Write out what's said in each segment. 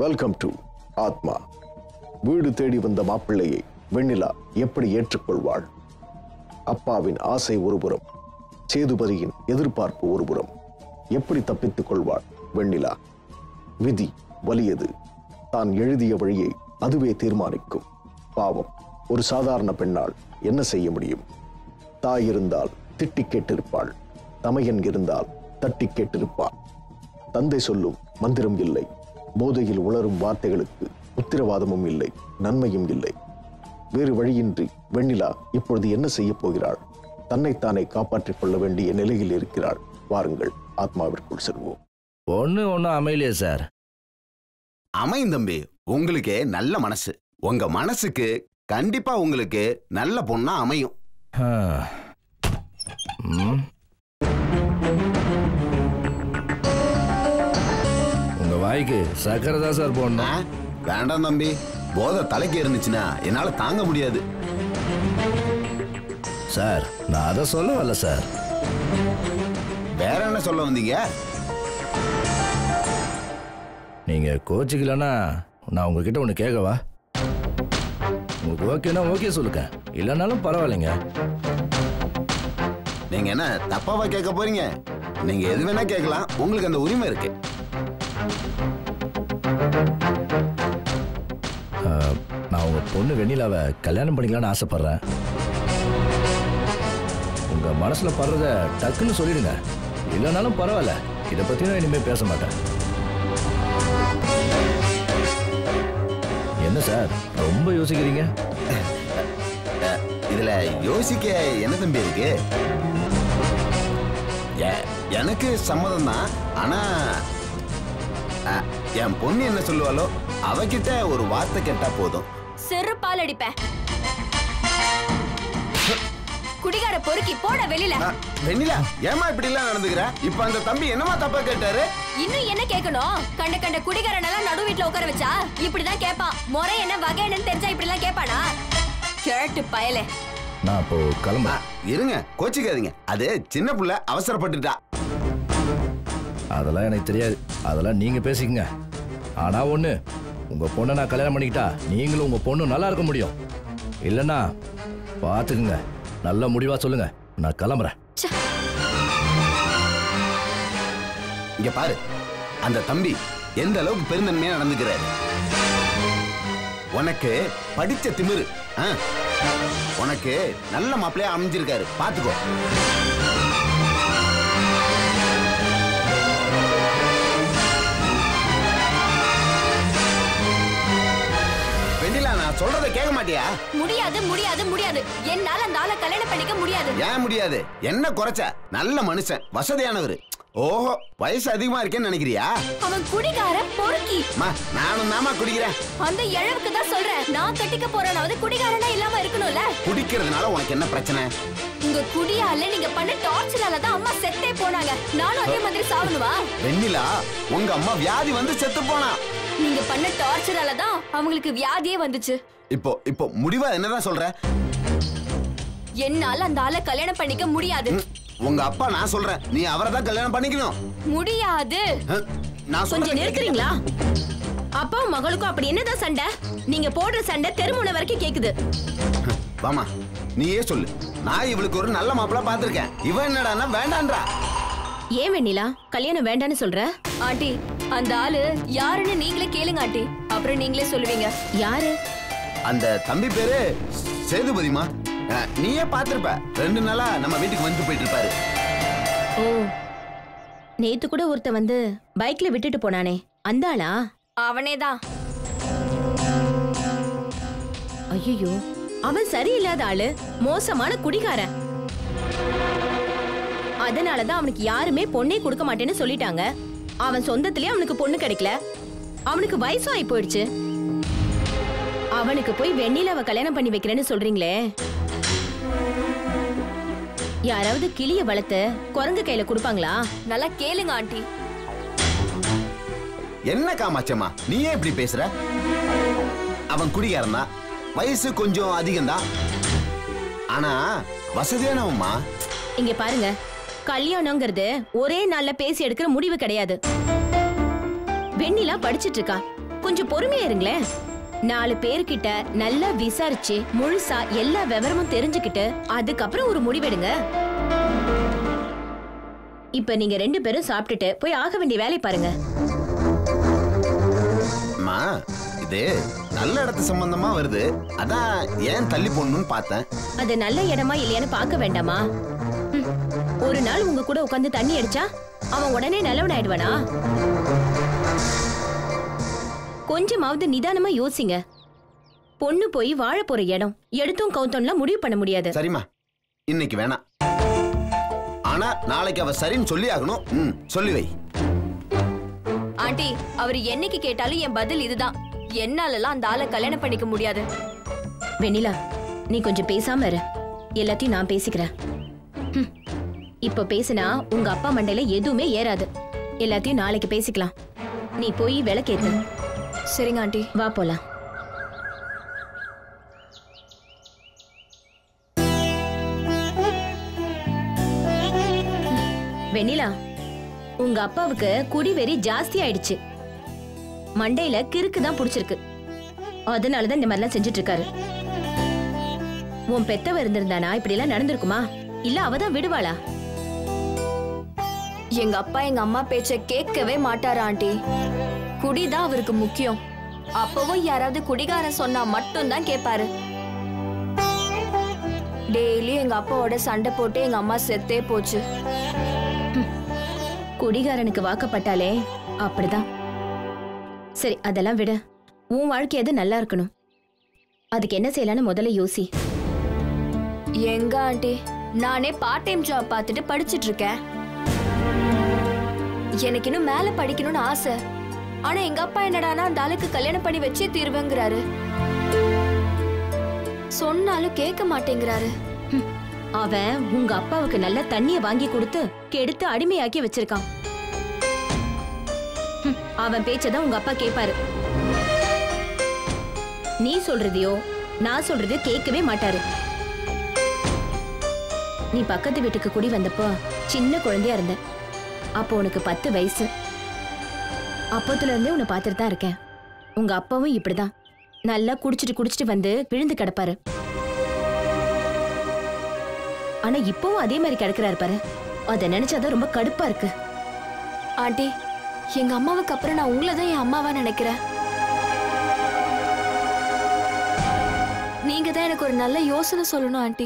Welcome to ஆத்மா வீடு தேடி வந்த மாப்பிள்ளையை வெண்ணிலா எப்படி ஏற்றுக்கொள்வாள் அப்பாவின் ஆசை ஒருபுறம் சேதுபதியின் எதிர்பார்ப்பு ஒருபுறம் எப்படி தப்பித்துக் கொள்வாள் வெண்ணிலா விதி வலியது தான் எழுதிய வழியை அதுவே தீர்மானிக்கும் பாவம் ஒரு சாதாரண பெண்ணால் என்ன செய்ய முடியும் தாய் இருந்தால் திட்டி கேட்டிருப்பாள் தமையன் இருந்தால் தட்டி கேட்டிருப்பாள் தந்தை சொல்லும் மந்திரம் இல்லை போதையில் உளரும் வார்த்தைகளுக்கு உத்திரவாதமும் இல்லை நன்மையும் இல்லை வேறு வழியின்றி வெண்ணிலா இப்பொழுது என்ன செய்ய போகிறாள் தன்னைத்தானே காப்பாற்றிக் கொள்ள வேண்டிய நிலையில் இருக்கிறாள் வாருங்கள் ஆத்மாவிற்குள் செல்வோம் ஒன்று ஒன்றும் அமையலையே சார் அமையும் தம்பி உங்களுக்கு நல்ல மனசு உங்க மனசுக்கு கண்டிப்பா உங்களுக்கு நல்ல பொண்ணா அமையும் ஆ. ம். உங்க வாய்க்கு சக்கரை தான் சார் ஆ? போடணும் வேண்டாம் தம்பி போதை தலைக்கு இருந்துச்சுன்னா என்னால தாங்க முடியாது சார் நான் அதை சொல்ல வரல சார் வேற என்ன சொல்ல வந்தீங்க நீங்க கோச்சிக்கலன்னா நான் உங்ககிட்ட ஒன்று கேட்கவா உங்களுக்கு ஓகேனா ஓகே சொல்லுங்க இல்லைனாலும் பரவாயில்லைங்க நீங்க என்ன தப்பாவா கேட்க போறீங்க நீங்க எது வேணா கேட்கலாம் உங்களுக்கு அந்த உரிமை இருக்கு ஆ, நான் உங்க பொண்ணு வெண்ணிலாவை கல்யாணம் பண்ணிக்கலாம்னு ஆசைப்படுறேன் உங்க மனசுல படுறத டக்குன்னு சொல்லிடுங்க இல்லைனாலும் பரவாயில்ல இதை பத்தி நான் இனிமே பேச மாட்டேன் என்ன சார் ரொம்ப யோசிக்கிறீங்க அஹ், இதுல யோசிக்க என்ன தம்பி இருக்கு எ- எனக்கு சம்மதம் தான் ஆனா அஹ், என் பொண்ணு என்ன சொல்லுவாளோ அவகிட்ட ஒரு வார்த்தை கேட்டா போதும் செருப்பால் அடிப்பேன் குடிகார பொறுக்கி போட வெளியில அஹ், வெண்ணிலா ஏமா இப்படி எல்லாம் நடந்துக்கிற இப்ப அந்த தம்பி என்னமா தப்பா கேட்டாரு இன்னும் என்ன கேட்கணும் கண்ட கண்ட குடிகாரனெல்லாம் நடு வீட்டுல உட்கார வச்சா இப்படிதான் கேட்பான் முறை என்ன வகை என்னன்னு தெரிஞ்சா இப்படி எல்லாம் கேட்பானா கேட்டு பயலே நான் இப்போ கிளம்புறேன் அஹ், இருங்க கோச்சிக்காதீங்க அது சின்ன புள்ள அவசரப்பட்டுட்டா அதெல்லாம் எனக்கு தெரியாது அதெல்லாம் நீங்க பேசிக்கங்க ஆனா ஒண்ணு உங்க பொண்ணை நான் கல்யாணம் பண்ணிக்கிட்டா நீங்களும் உங்க பொண்ணும் நல்லா இருக்க முடியும் இல்லைன்னா பார்த்துக்குங்க நல்ல முடிவா சொல்லுங்க நான் கிளம்புறேன் இங்க பாரு அந்த தம்பி எந்த அளவுக்கு பெருந்தன்மையா நடந்துக்கிறாரு உனக்கு படிச்ச திமிரு ஆ? உனக்கு நல்ல மாப்பிள்ளையா அமைஞ்சிருக்காரு பாத்துக்கோ வெண்ணிலா நான் சொல்றத கேட்க மாட்டியா முடியாது முடியாது முடியாது என்னால அந்த ஆளை கல்யாணம் பண்ணிக்க முடியாது ஏன் முடியாது என்ன குறைச்ச நல்ல மனுஷன் வசதியானவர் ஓஹோ வயசு அதிகமா இருக்கேன்னு நினைக்கிறியா அவன் குடிகார பொறுக்கி அம்மா நானும் தாமா குடிக்கிறேன் அந்த இழவுக்கு தான் சொல்றேன் நான் கட்டிக்க போறேனாவது குடிகாரனா இல்லாம இருக்கணும்ல குடிக்கிறதுனால உனக்கு என்ன பிரச்சனை உங்க குடியால நீங்க பண்ண டார்ச்சரால தான் அம்மா செத்தே போனாங்க நானும் அதே மாதிரி சாவணுமா வெண்ணிலா உங்க அம்மா வியாதி வந்து செத்து போனா நீங்க பண்ண டார்ச்சரால தான் அவங்களுக்கு வியாதியே வந்துச்சு இப்போ இப்போ முடிவா என்னதான் சொல்ற என்னால அந்த ஆளை கல்யாணம் பண்ணிக்க முடியாது ம், உங்க அப்பா நான் சொல்றேன் நீ அவரை தான் கல்யாணம் பண்ணிக்கணும் முடியாது அஹ், நான் கொஞ்சம் சொல்றேன் நிறுத்துறீங்களா அப்பாவும் மகளுக்கும் அப்படி என்னதான் சண்டை நீங்க போடுற சண்டை தெருமுனை வரைக்கும் கேக்குது வாமா நீயே சொல்லு நான் இவளுக்கு ஒரு நல்ல மாப்பிள்ள பாத்திருக்கேன் இவன் என்னடான்னா வேண்டான்றா ஏன் வெண்ணிலா கல்யாணம் வேண்டான்னு சொல்ற ஆண்டி அந்த ஆளு யாருன்னு நீங்களே கேளுங்க ஆண்டி அப்புறம் நீங்களே சொல்லுவீங்க யாரு அந்த தம்பி பேரு சேதுபதிமா அஹ், நீயே பாத்திருப்ப ரெண்டு நாளா நம்ம வீட்டுக்கு வந்து போயிட்டு இருப்பாரு ஓ நேத்து கூட ஒருத்த வந்து பைக்ல விட்டுட்டு போனானே அந்த ஆளா அவனே தான் ஐயோ அவன் சரியில்லாத ஆளு மோசமான குடிகாரன் அதனாலதான் அவனுக்கு யாருமே பொண்ணே கொடுக்க மாட்டேன்னு சொல்லிட்டாங்க அவன் சொந்தத்திலே அவனுக்கு பொண்ணு கிடைக்கல அவனுக்கு வயசு ஆகி போயிடுச்சு அவனுக்கு போய் வெண்ணிலாவை கல்யாணம் பண்ணி வைக்கிறேன்னு சொல்றீங்களே யாராவது கிளிய வளர்த்து குரங்கு கையில கொடுப்பாங்களா நல்லா கேளுங்க ஆண்டி என்ன காமாச்சம்மா நீயே இப்படி பேசுற அவன் குடிகாரன் தான் வயசு கொஞ்சம் அதிகம்தான் ஆனா வசதியானவம்மா இங்க பாருங்க கல்யாணங்கிறது ஒரே நாள்ல பேசி எடுக்கிற முடிவு கிடையாது வெண்ணிலா படிச்சிட்டு இருக்கா கொஞ்சம் பொறுமையா இருங்களேன் நாலு பேர்கிட்ட நல்லா விசாரிச்சு முழுசா எல்லா விவரமும் தெரிஞ்சுக்கிட்டு அதுக்கப்புறம் ஒரு முடிவெடுங்க இப்ப நீங்க ரெண்டு பேரும் சாப்பிட்டுட்டு போய் ஆக வேண்டிய வேலை பாருங்க அம்மா இது நல்ல இடத்து சம்பந்தமா வருது அதான் ஏன் தள்ளி போடணும்னு பார்த்தேன் அது நல்ல இடமா இல்லையான்னு பார்க்க வேண்டாமா ம், ஒரு நாள் உங்க கூட உட்காந்து தண்ணி அடிச்சா அவன் உடனே நல்லவன் ஆயிடுவானா கொஞ்சமாவது நிதானமா யோசிங்க பொண்ணு போய் வாழ போற இடம் எடுத்தும் கவுத்தம்லாம் முடிவு பண்ண முடியாது சரிம்மா இன்னைக்கு வேணாம் ஆனா நாளைக்கு அவ சரின்னு சொல்லி ஆகணும் ம் சொல்லி வை ஆண்டி அவர் என்னைக்கு கேட்டாலும் என் பதில் இதுதான் என்னாலலாம் அந்த ஆளை கல்யாணம் பண்ணிக்க முடியாது வெண்ணிலா நீ கொஞ்சம் பேசாம இரு எல்லாத்தையும் நான் பேசிக்கிறேன் ம், இப்ப பேசினா உங்க அப்பா மண்டையில எதுவுமே ஏறாது எல்லாத்தையும் நாளைக்கு பேசிக்கலாம் நீ போய் விளக்கேத்து சரிங்க ஆண்டி வா போலாம் வெண்ணிலா உங்க அப்பாவுக்கு குடிவெறி ஜாஸ்தி ஆயிடுச்சு மண்டையில கிறுக்கு தான் புடிச்சிருக்கு அதனாலதான் இந்த மாதிரிலாம் செஞ்சுட்டு இருக்காரு உன் பெத்தவ இருந்திருந்தானா இப்படி எல்லாம் நடந்திருக்குமா இல்ல அவதான் விடுவாளா எங்க அப்பா எங்க அம்மா பேச்ச கேட்கவே மாட்டாரு ஆண்டி குடிதான் அவருக்கு முக்கியம் அப்பவும் யாராவது குடிகாரன் சொன்னா மட்டும்தான் கேட்பாரு டெய்லியும் எங்க அப்பாவோட சண்டை போட்டு எங்க அம்மா செத்தே போச்சு குடிகாரனுக்கு வாக்கப்பட்டாலே அப்படிதான் சரி அதெல்லாம் விட உன் வாழ்க்கையாவது நல்லா இருக்கணும் அதுக்கு என்ன செய்யலாம்னு முதல்ல யோசி எங்க ஆண்டி நானே பார்ட் டைம் ஜாப் பார்த்துட்டு படிச்சிட்டு இருக்கேன் எனக்கு இன்னும் மேல படிக்கணும்னு ஆசை ஆனா எங்க அப்பா என்னடானா அந்த ஆளுக்கு கல்யாணம் பண்ணி வச்சே தீர்வேங்கிறாரு சொன்னாலும் கேட்க மாட்டேங்கிறாரு ஹம், அவன் உங்க அப்பாவுக்கு நல்ல தண்ணிய வாங்கி கொடுத்து கெடுத்து அடிமையாக்கி வச்சிருக்கான் ஹம், அவன் பேச்சதான் உங்க அப்பா கேட்பாரு நீ சொல்றதையோ நான் சொல்றதையோ கேட்கவே மாட்டாரு நீ பக்கத்து வீட்டுக்கு குடி வந்தப்போ சின்ன குழந்தையா இருந்த அப்போ உனக்கு பத்து வயசு அப்பத்துல இருந்தே உன்னை பார்த்துட்டு தான் இருக்கேன் உங்க அப்பாவும் இப்படிதான் நல்லா குடிச்சிட்டு குடிச்சிட்டு வந்து விழுந்து கிடப்பாரு ஆனா இப்பவும் அதே மாதிரி கிடக்குறாரு பாரு அதை நினைச்சாதான் ரொம்ப கடுப்பா இருக்கு ஆண்டி எங்க அம்மாவுக்கு அப்புறம் நான் உங்களை தான் என் அம்மாவா நினைக்கிறேன் நீங்க தான் எனக்கு ஒரு நல்ல யோசனை சொல்லணும் ஆண்டி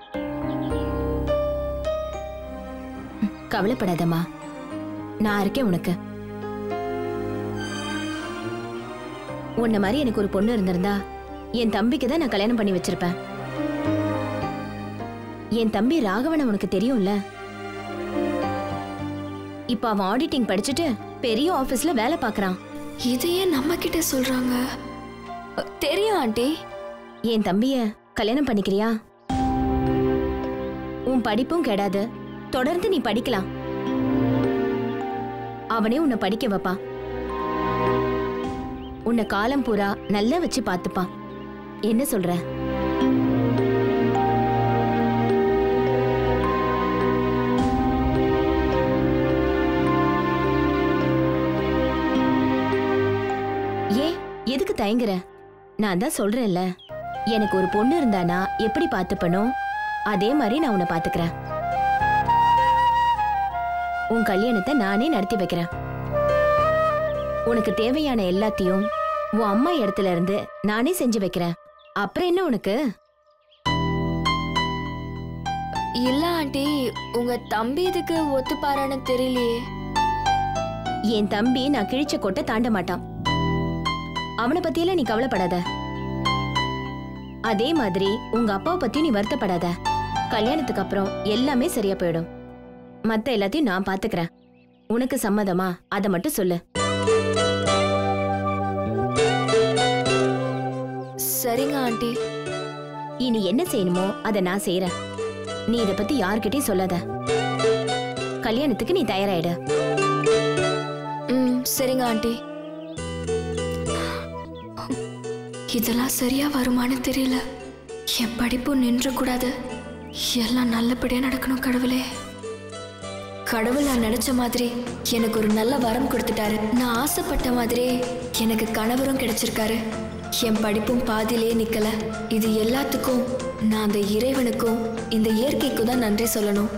கவலைப்படாதம்மா நான் இருக்கேன் உனக்கு உன்ன மாதிரி எனக்கு ஒரு பொண்ணு இருந்திருந்தா என் தம்பிக்கு தான் நான் கல்யாணம் பண்ணி வச்சிருப்பேன் என் தம்பி ராகவன் உனக்கு தெரியும்ல இப்ப அவன் ஆடிட்டிங் படிச்சுட்டு பெரிய ஆபீஸ்ல வேலை பார்க்கறான் இதையே நம்ம கிட்ட சொல்றாங்க அ, தெரியும் ஆண்டி என் தம்பிய கல்யாணம் பண்ணிக்கிறியா உன் படிப்பும் கெடாது தொடர்ந்து நீ படிக்கலாம் அவனே உன்னை படிக்க வைப்பான் உன்னை காலம் பூரா நல்லா வச்சு பார்த்துப்பான் என்ன சொல்ற ஏன் எதுக்கு தயங்குற நான் தான் சொல்றேன்ல எனக்கு ஒரு பொண்ணு இருந்தானா எப்படி பார்த்துப்பனோ அதே மாதிரி நான் உன்னை பாத்துக்கிறேன் உன் கல்யாணத்தை நானே நடத்தி வைக்கிறேன் உனக்கு தேவையான எல்லாத்தையும் உன் அம்மா இடத்துல இருந்து நானே செஞ்சு வைக்கிறேன் அப்புறம் என்ன உனக்கு இல்ல ஆண்டி உங்க தம்பி இதுக்கு ஒத்துப்பாரான்னு தெரியலையே என் தம்பி நான் கிழிச்ச கொட்டை தாண்ட மாட்டான் அவனை பத்தியெல்லாம் நீ கவலைப்படாத அதே மாதிரி உங்க அப்பாவை பத்தியும் நீ வருத்தப்படாத கல்யாணத்துக்கு அப்புறம் எல்லாமே சரியா போயிடும் மத்த எல்லாத்தையும் நான் பாத்துக்கிறேன் உனக்கு சம்மதமா அதை மட்டும் சொல்லு சரிங்க ஆண்டி இனி என்ன செய்யணுமோ அதை நான் செய்யறேன் நீ இத பத்தி யார்கிட்டயும் சொல்லாத கல்யாணத்துக்கு நீ தயாராயிடு ம் சரிங்க ஆண்டி இதெல்லாம் சரியா வருமானு தெரியல என் படிப்பு நின்ற கூடாது எல்லாம் நல்லபடியா நடக்கணும் கடவுளே கடவுள் நான் நினைச்ச மாதிரி எனக்கு ஒரு நல்ல வரம் கொடுத்துட்டாரு நான் ஆசைப்பட்ட மாதிரியே எனக்கு கணவரும் கிடைச்சிருக்காரு என் படிப்பும் பாதியிலே நிக்கல இது எல்லாத்துக்கும் நான் அந்த இறைவனுக்கும் இந்த இயற்கைக்கும் தான் நன்றி சொல்லணும்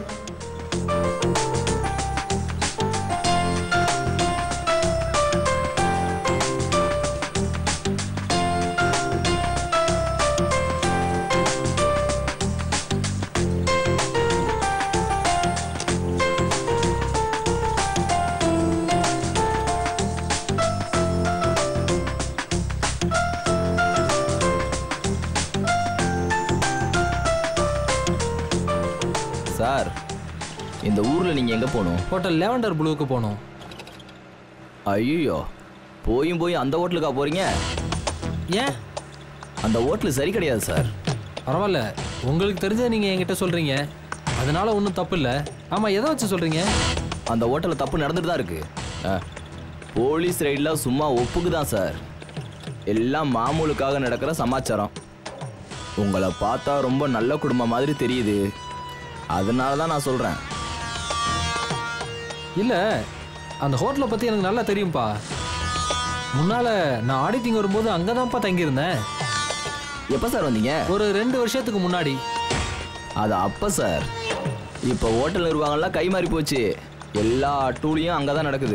சார் இந்த ஊர்ல நீங்க எங்க போகணும் ஹோட்டல் லேவண்டர் ப்ளூவுக்கு போகணும் ஐயோ போயும் போய் அந்த ஹோட்டலுக்கா போறீங்க ஏன் அந்த ஹோட்டல் சரி கிடையாது சார் பரவாயில்ல உங்களுக்கு தெரிஞ்சதை நீங்கள் என்கிட்ட சொல்கிறீங்க அதனால ஒன்றும் தப்பு இல்லை ஆமாம் எதை வச்சு சொல்கிறீங்க அந்த ஹோட்டலில் தப்பு நடந்துட்டு தான் இருக்கு ஆ, போலீஸ் ரைடில் சும்மா ஒப்புக்கு தான் சார் எல்லாம் மாமூலுக்காக நடக்கிற சமாச்சாரம் உங்களை பார்த்தா ரொம்ப நல்ல குடும்பம் மாதிரி தெரியுது அதனால தான் நான் சொல்கிறேன் இல்லை அந்த ஹோட்டலை பற்றி எனக்கு நல்லா தெரியும்ப்பா முன்னால் நான் ஆடிட்டிங் வரும்போது அங்கே தான்ப்பா தங்கியிருந்தேன் எப்போ சார் வந்தீங்க ஒரு ரெண்டு வருஷத்துக்கு முன்னாடி அது அப்போ சார் இப்போ ஹோட்டல் நிர்வாகம்லாம் கை மாறி போச்சு எல்லா டூலியும் அங்கே தான் நடக்குது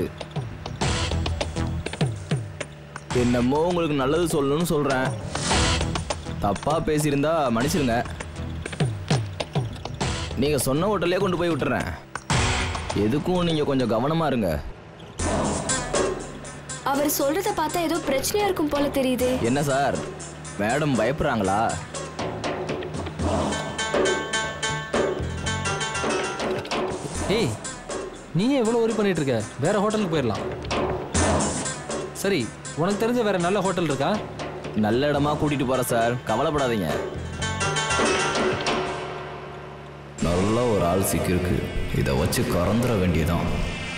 என்னமோ உங்களுக்கு நல்லது சொல்லணும்னு சொல்கிறேன் தப்பாக பேசியிருந்தா மன்னிச்சிருங்க நீங்கள் சொன்ன ஹோட்டல்லே கொண்டு போய் விட்டுறேன் எதுக்கும் நீங்கள் கொஞ்சம் கவனமாக இருங்க அவர் சொல்றத பார்த்தா ஏதோ பிரச்சனையா இருக்கும் போல தெரியுது என்ன சார் மேடம் பயப்படுறாங்களா ஏய் நீ ஏன் இவ்வளோ ஒரி பண்ணிட்டு இருக்க வேற ஹோட்டலுக்கு போயிடலாம் சரி உனக்கு தெரிஞ்ச வேற நல்ல ஹோட்டல் இருக்கா நல்ல இடமா கூட்டிகிட்டு போகிறேன் சார் கவலைப்படாதீங்க நல்ல ஒரு ஆள் சிக்கிருக்கு இதை வச்சு கறந்துட வேண்டியதான்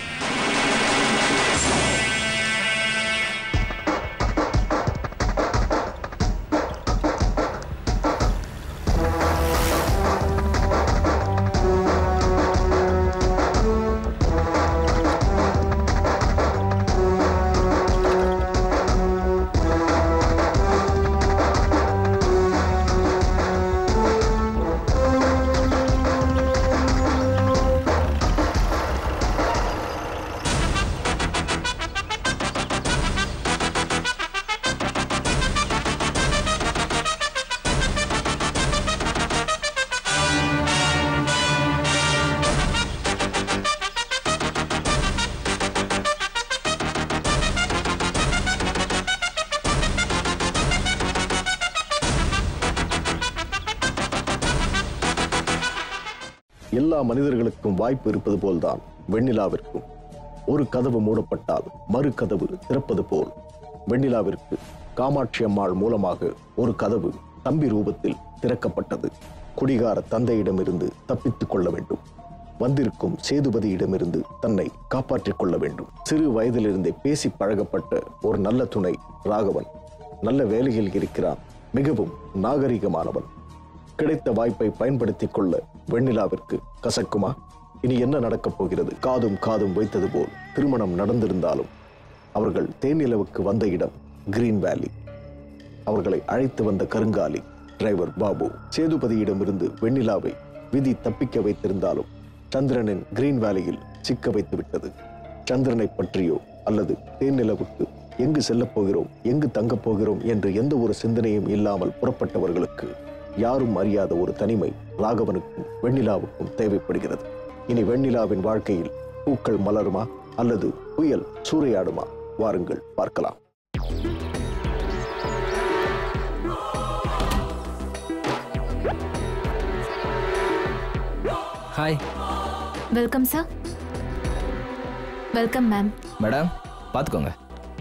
எல்லா மனிதர்களுக்கும் வாய்ப்பு இருப்பது போல்தான் வெண்ணிலாவிற்கும் ஒரு கதவு மூடப்பட்டால் மறு கதவு திறப்பது போல் வெண்ணிலாவிற்கு காமாட்சி அம்மாள் மூலமாக ஒரு கதவு தம்பி ரூபத்தில் திறக்கப்பட்டது குடிகார தந்தையிடமிருந்து தப்பித்துக் கொள்ள வேண்டும் வந்திருக்கும் சேதுபதியிடமிருந்து தன்னை காப்பாற்றிக் கொள்ள வேண்டும் சிறு வயதிலிருந்தே பேசி பழகப்பட்ட ஒரு நல்ல துணை ராகவன் நல்ல வேலையில் இருக்கிறான் மிகவும் நாகரிகமானவன் கிடைத்த வாய்ப்பை பயன்படுத்திக் கொள்ள வெண்ணிலாவிற்கு கசக்குமா இனி என்ன நடக்கப் போகிறது காதும் காதும் வைத்தது போல் திருமணம் நடந்திருந்தாலும் அவர்கள் தேனிலவுக்கு வந்த இடம் கிரீன் வேலி அவர்களை அழைத்து வந்த கருங்காலி டிரைவர் பாபு சேதுபதியிடமிருந்து வெண்ணிலாவை விதி தப்பிக்க வைத்திருந்தாலும் சந்திரனின் கிரீன் வேலியில் சிக்க வைத்து விட்டது சந்திரனை பற்றியோ அல்லது தேனிலவுக்கு எங்கு செல்லப் போகிறோம் எங்கு தங்கப் போகிறோம் என்று எந்த ஒரு சிந்தனையும் இல்லாமல் புறப்பட்டவர்களுக்கு யாரும் அறியாத ஒரு தனிமை ராகவனுக்கும் வெண்ணிலாவுக்கும் தேவைப்படுகிறது இனி வெண்ணிலாவின் வாழ்க்கையில் பூக்கள் மலருமா அல்லது புயல் சூறையாடுமா வாருங்கள் பார்க்கலாம் hi welcome sir welcome ma'am madam பார்த்துக்கோங்க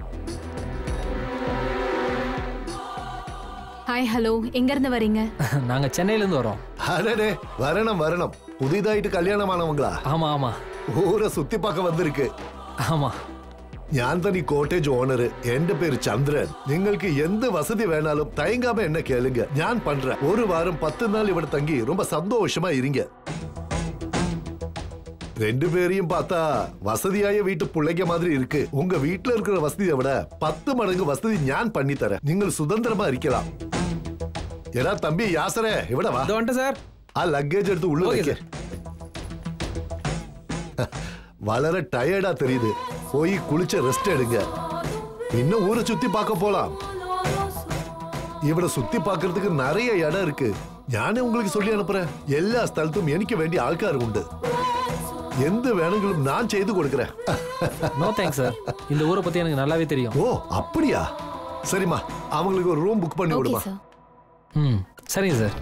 ஹாய் ஹலோ எங்க இருந்து வரீங்க நாங்கள் சென்னையிலேருந்து வரோம் அடடே வரணும் வரணும் புதிதாயிட்டு கல்யாணமானவங்களா ஆமாம் ஆமாம் ஊரை சுத்தி பார்க்க വന്നിരിക്ക് ஆமாம் ഞാൻ തന്നെ ഈ കോട്ടേജ് ഓണർ എന്റെ പേര് ചന്ദ്രൻ നിങ്ങൾക്ക് എന്ത് വസതി വേണാലും തയങ്കാമ എന്നെ കേளுங்க ഞാൻ பண்றேன் ஒரு வாரம் பத்து நாள் ഇവിടെ தங்கி ரொம்ப சந்தோஷமா இருங்க ரெண்டு பேரையும் பார்த்தா வசதியாய வீட்டு பிள்ளைங்க மாதிரி இருக்கு உங்க வீட்டுல இருக்கிற வசதியை விட பத்து மடங்கு வசதி ஞான் பண்ணி தரேன் நீங்கள் சுதந்திரமா இருக்கலாம் ஏடா தம்பி யாசரே இவட வா வந்துட்டேன் சார் ஆ லக்கேஜ் எடுத்து உள்ள ஓகே வைக்க வளர டயர்டா தெரியுது போய் குளிச்ச ரெஸ்ட் எடுங்க இன்னும் ஊரை சுத்தி பார்க்க போலாம் இவனை சுத்தி பார்க்கிறதுக்கு நிறைய இடம் இருக்கு ஞானே உங்களுக்கு சொல்லி அனுப்புறேன் எல்லா ஸ்தலத்தும் எனக்கு வேண்டிய ஆள்கார் உண்டு எந்த வேணுங்களும் நான் செய்து கொடுக்கிறேன் நோ தேங்க்ஸ் சார் இந்த ஊரை பத்தி எனக்கு நல்லாவே தெரியும் ஓ அப்படியா சரிம்மா அவங்களுக்கு ஒரு ரூம் புக் பண்ணி ஓகே விடுமா சார் ம் சரிங்க sir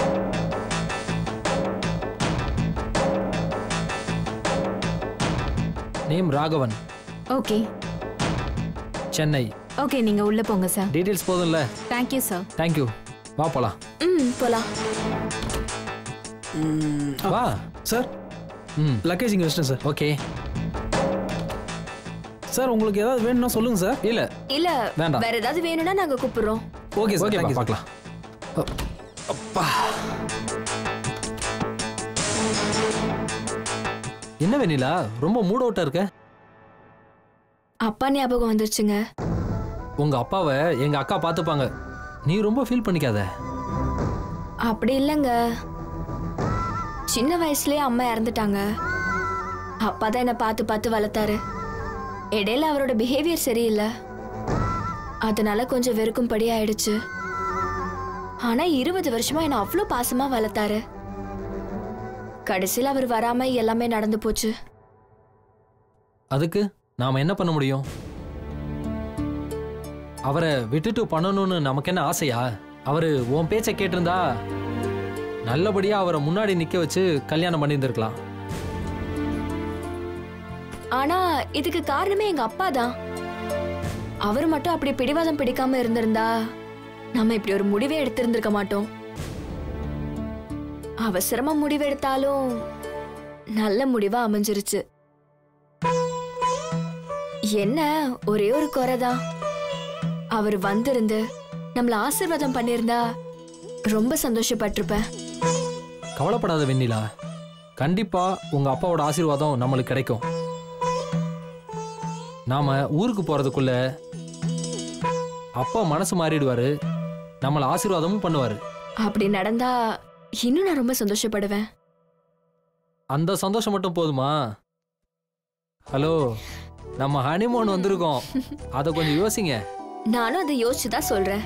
name Raghavan okay Chennai okay நீங்க உள்ள போங்க சார் டீட்டெயில்ஸ் போதும்ல தேங்க்யூ சார் தேங்க்யூ வா போலாம் ம் போலாம் வா சார் ம் லக்கேஜ் இங்கே வச்சிட்டேன் சார் ஓகே சார் உங்களுக்கு ஏதாவது வேணும்னா சொல்லுங்க சார் இல்ல இல்ல வேண்டாம். வேற ஏதாவது வேணும்னா நாங்க கூப்பிடுறோம் okay sir okay thank you sir பார்க்கலாம் என்ன வெண்ணிலா ரொம்ப மூட் அவுட்டா இருக்க அப்பா ஞாபகம் வந்துருச்சுங்க உங்க அப்பாவை எங்க அக்கா பார்த்துப்பாங்க நீ ரொம்ப ஃபீல் பண்ணிக்காத அப்படி இல்லைங்க சின்ன வயசுலயே அம்மா இறந்துட்டாங்க அப்பா தான் என்னை பார்த்து பார்த்து வளர்த்தாரு இடையில அவரோட பிஹேவியர் சரியில்லை அதனால கொஞ்சம் வெறுக்கும்படி ஆயிடுச்சு ஆனா இருபது வருஷமா என்னை அவ்வளோ பாசமா வளர்த்தாரு கடைசியில் அவர் வராம எல்லாமே நடந்து போச்சு அதுக்கு நாம என்ன பண்ண முடியும் அவரை விட்டுட்டு பண்ணணும்னு நமக்கு என்ன ஆசையா அவரு உன் பேச்சை கேட்டிருந்தா நல்லபடியா அவரை முன்னாடி நிக்க வச்சு கல்யாணம் பண்ணியிருந்திருக்கலாம் ஆனா இதுக்கு காரணமே எங்க அப்பா தான் அவர் மட்டும் அப்படி பிடிவாதம் பிடிக்காம இருந்திருந்தா நம்ம இப்படி ஒரு முடிவே எடுத்திருந்திருக்க மாட்டோம் அவசரமா முடிவெடுத்தாலும் நல்ல முடிவா அமைஞ்சிருச்சு என்ன ஒரே ஒரு குறைதான் அவர் வந்திருந்து நம்மள ஆசீர்வாதம் பண்ணியிருந்தா ரொம்ப சந்தோஷப்பட்டிருப்பேன் கவலைப்படாத வெண்ணிலா கண்டிப்பா உங்க அப்பாவோட ஆசீர்வாதம் நம்மளுக்கு கிடைக்கும் நாம ஊருக்கு போறதுக்குள்ள அப்பா மனசு மாறிடுவாரு நம்மள ஆசீர்வாதமும் பண்ணுவாரு அப்படி நடந்தா இன்னும் நான் ரொம்ப சந்தோஷப்படுவேன் அந்த சந்தோஷம் மட்டும் போதுமா ஹலோ நம்ம ஹனிமூன் வந்திருக்கோம் அதை கொஞ்சம் யோசிங்க நானும் அதை யோசிச்சு தான் சொல்றேன்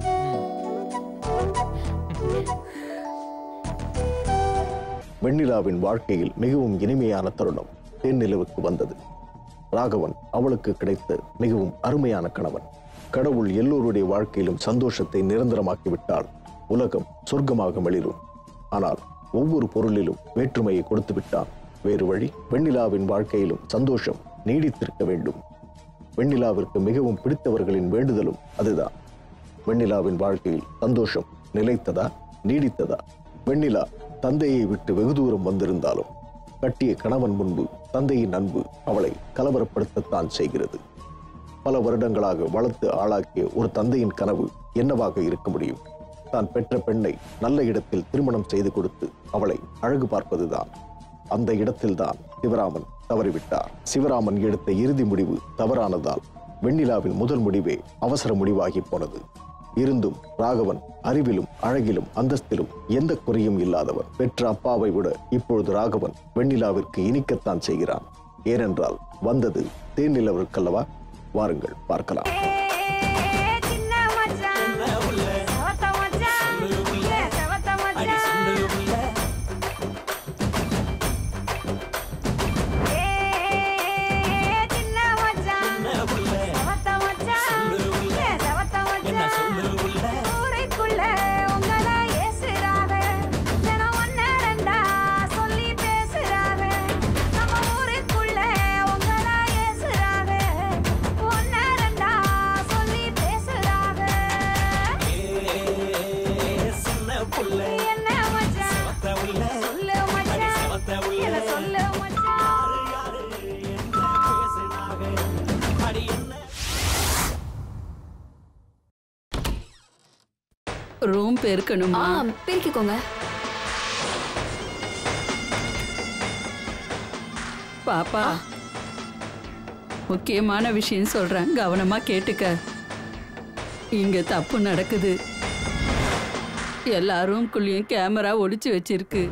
வெண்ணிலாவின் வாழ்க்கையில் மிகவும் இனிமையான தருணம் தேன்னிலவுக்கு வந்தது ராகவன் அவளுக்கு கிடைத்த மிகவும் அருமையான கணவன் கடவுள் எல்லோருடைய வாழ்க்கையிலும் சந்தோஷத்தை நிரந்தரமாக்கிவிட்டால் உலகம் சொர்க்கமாக மெளிரும் ஆனால் ஒவ்வொரு பொருளிலும் வேற்றுமையை கொடுத்து விட்டான் வேறு வழி வெண்ணிலாவின் வாழ்க்கையிலும் சந்தோஷம் நீடித்திருக்க வேண்டும் வெண்ணிலாவிற்கு மிகவும் பிடித்தவர்களின் வேண்டுதலும் அதுதான் வெண்ணிலாவின் வாழ்க்கையில் சந்தோஷம் நிலைத்ததா நீடித்ததா வெண்ணிலா தந்தையை விட்டு வெகு தூரம் வந்திருந்தாலும் கட்டிய கணவன் முன்பு தந்தையின் அன்பு அவளை கலவரப்படுத்தத்தான் செய்கிறது பல வருடங்களாக வளர்த்து ஆளாக்கிய ஒரு தந்தையின் கனவு என்னவாக இருக்க முடியும் தான் பெற்ற பெண்ணை நல்ல இடத்தில் திருமணம் செய்து கொடுத்து அவளை அழகு பார்ப்பதுதான் அந்த இடத்தில்தான் சிவராமன் தவறிவிட்டார் சிவராமன் எடுத்த இறுதி முடிவு தவறானதால் வெண்ணிலாவின் முதல் முடிவே அவசர முடிவாகி போனது இருந்தும் ராகவன் அறிவிலும் அழகிலும் அந்தஸ்திலும் எந்த குறையும் இல்லாதவர் பெற்ற அப்பாவை விட இப்பொழுது ராகவன் வெண்ணிலாவிற்கு இனிக்கத்தான் செய்கிறான் ஏனென்றால் வந்தது தேனிலவருக்கல்லவா வாருங்கள் பார்க்கலாம் ரூம் பெருக்கணுமா ஆ பெருக்கிக்கோங்க பாப்பா முக்கியமான விஷயம் சொல்றேன் கவனமா கேட்டுக்க இங்க தப்பு நடக்குது எல்லாரும் குள்ளேயும் கேமரா ஒளிச்சு வச்சிருக்கு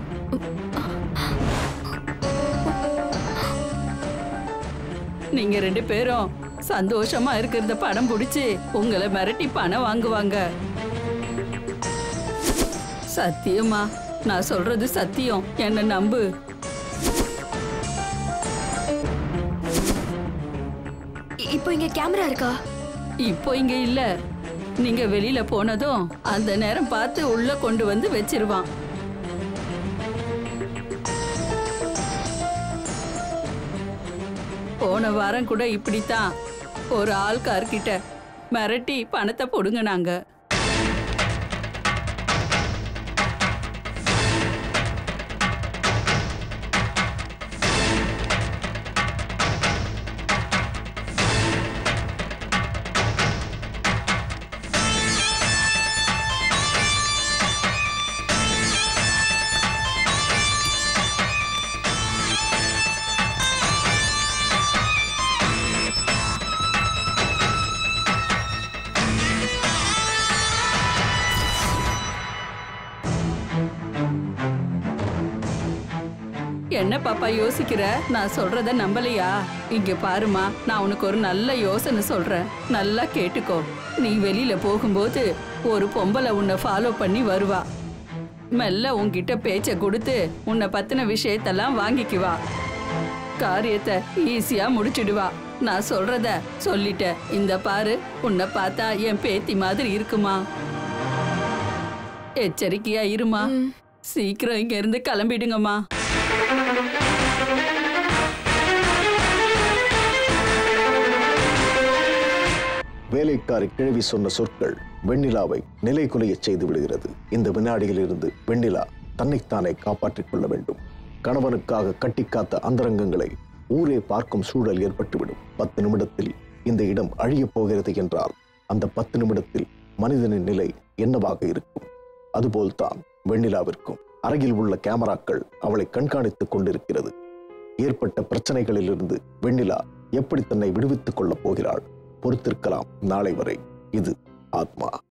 நீங்க ரெண்டு பேரும் சந்தோஷமா இருக்கிறத படம் பிடிச்சு உங்களை மிரட்டி பணம் வாங்குவாங்க சத்தியமா நான் சொல்றது சத்தியம் என்ன நம்பு இ- இப்போ இங்க கேமரா இருக்கா இப்போ இங்க இல்ல நீங்க வெளியில போனதும் அந்த நேரம் பார்த்து உள்ள கொண்டு வந்து வச்சிருவான் போன வாரம் கூட இப்படித்தான் ஒரு ஆள்கார்கிட்ட மிரட்டி பணத்தை பொடுங்கினாங்க என்ன பாப்பா யோசிக்கிற நான் சொல்றத நம்பலையா இங்க பாருமா நான் உனக்கு ஒரு நல்ல யோசனை சொல்றேன் நல்லா கேட்டுக்கோ நீ வெளியில போகும்போது ஒரு பொம்பளை உன்னை ஃபாலோ பண்ணி வருவா மெல்ல உன்கிட்ட பேச்ச கொடுத்து உன்னை பத்தின விஷயத்தெல்லாம் வாங்கிக்குவா காரியத்தை ஈஸியா முடிச்சிடுவா நான் சொல்றத சொல்லிட்டேன் இந்த பாரு உன்னை பார்த்தா என் பேத்தி மாதிரி இருக்குமா எச்சரிக்கையா இருமா சீக்கிரம் இங்க இருந்து கிளம்பிடுங்கம்மா வேலைக்காரி கிழவி சொன்ன சொற்கள் வெண்ணிலாவை நிலை குலையச் செய்து விடுகிறது இந்த வினாடியிலிருந்து வெண்ணிலா தன்னைத்தானே காப்பாற்றிக் கொள்ள வேண்டும் கணவனுக்காக கட்டிக்காத்த அந்தரங்கங்களை ஊரே பார்க்கும் சூழல் ஏற்பட்டுவிடும் பத்து நிமிடத்தில் இந்த இடம் அழியப் போகிறது என்றால் அந்த பத்து நிமிடத்தில் மனிதனின் நிலை என்னவாக இருக்கும் அதுபோல்தான் வெண்ணிலாவிற்கும் அருகில் உள்ள கேமராக்கள் அவளை கண்காணித்துக் கொண்டிருக்கிறது ஏற்பட்ட பிரச்சனைகளிலிருந்து வெண்ணிலா எப்படி தன்னை விடுவித்துக் கொள்ளப் போகிறாள் பொறுத்திருக்கலாம் நாளை வரை இது ஆத்மா